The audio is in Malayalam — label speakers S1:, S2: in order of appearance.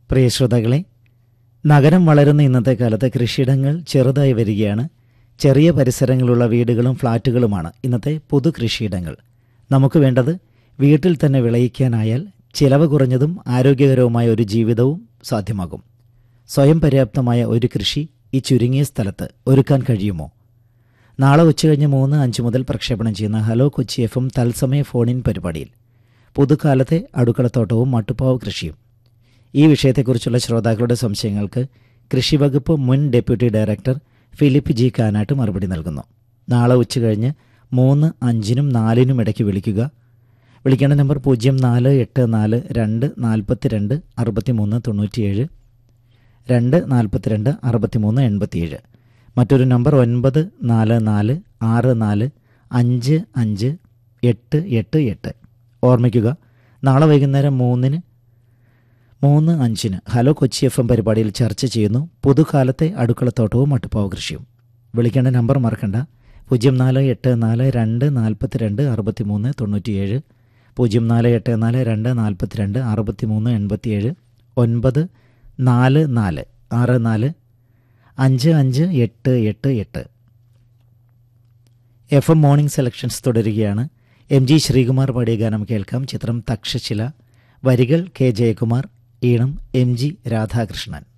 S1: പ്രിയ ശ്രോതാക്കളെ നഗരം വളരുന്ന ഇന്നത്തെ കാലത്ത് കൃഷിയിടങ്ങൾ ചെറുതായി വരികയാണ് ചെറിയ പരിസരങ്ങളുള്ള വീടുകളും ഫ്ളാറ്റുകളുമാണ് ഇന്നത്തെ പൊതു കൃഷിയിടങ്ങൾ നമുക്ക് വേണ്ടത് വീട്ടിൽ തന്നെ വിളയിക്കാനായാൽ ചിലവ് കുറഞ്ഞതും ആരോഗ്യകരവുമായ ഒരു ജീവിതവും സാധ്യമാകും സ്വയം പര്യാപ്തമായ ഒരു കൃഷി ഈ ചുരുങ്ങിയ സ്ഥലത്ത് ഒരുക്കാൻ കഴിയുമോ നാളെ ഉച്ചകഴിഞ്ഞ് മൂന്ന് അഞ്ച് മുതൽ പ്രക്ഷേപണം ചെയ്യുന്ന ഹലോ കൊച്ചി എഫ് എം തത്സമയ ഫോണിൻ പരിപാടിയിൽ പുതുക്കാലത്തെ അടുക്കളത്തോട്ടവും മട്ടുപ്പാവ് കൃഷിയും ഈ വിഷയത്തെക്കുറിച്ചുള്ള ശ്രോതാക്കളുടെ സംശയങ്ങൾക്ക് കൃഷി വകുപ്പ് മുൻ deputy director Philip G Kanatt മറുപടി നൽകുന്നു നാളെ ഉച്ചകഴിഞ്ഞ് മൂന്ന് അഞ്ചിനും നാലിനും ഇടയ്ക്ക് വിളിക്കുക വിളിക്കേണ്ട നമ്പർ പൂജ്യം നാല് എട്ട് നാല് രണ്ട് നാൽപ്പത്തി രണ്ട് അറുപത്തി മൂന്ന് തൊണ്ണൂറ്റിയേഴ് രണ്ട് നാൽപ്പത്തിരണ്ട് അറുപത്തിമൂന്ന് എൺപത്തിയേഴ് മറ്റൊരു നമ്പർ ഒൻപത് നാല് നാല് ആറ് നാല് അഞ്ച് അഞ്ച് എട്ട് എട്ട് എട്ട് ഓർമ്മിക്കുക നാളെ വൈകുന്നേരം മൂന്നിന് മൂന്ന് അഞ്ചിന് ഹലോ കൊച്ചി എഫ് എം പരിപാടിയിൽ ചർച്ച ചെയ്യുന്നു പുതുകാലത്തെ അടുക്കളത്തോട്ടവും മട്ടുപ്പാവ് കൃഷിയും വിളിക്കേണ്ട നമ്പർ മറക്കണ്ട പൂജ്യം നാല് എട്ട് നാല് രണ്ട് നാൽപ്പത്തിരണ്ട് അറുപത്തിമൂന്ന് തൊണ്ണൂറ്റിയേഴ് പൂജ്യം നാല് എട്ട് നാല് രണ്ട് നാൽപ്പത്തിരണ്ട് അറുപത്തിമൂന്ന് എൺപത്തിയേഴ് ഒൻപത് നാല് നാല് ആറ് നാല് അഞ്ച് അഞ്ച് എട്ട് എട്ട് എട്ട് എഫ് എം മോർണിംഗ് സെലക്ഷൻസ് തുടരുകയാണ് എം ജി ശ്രീകുമാർ പാടിയ ഗാനം കേൾക്കാം ചിത്രം തക്ഷശില വരികൾ കെ ജയകുമാർ ഈണം എം ജി രാധാകൃഷ്ണൻ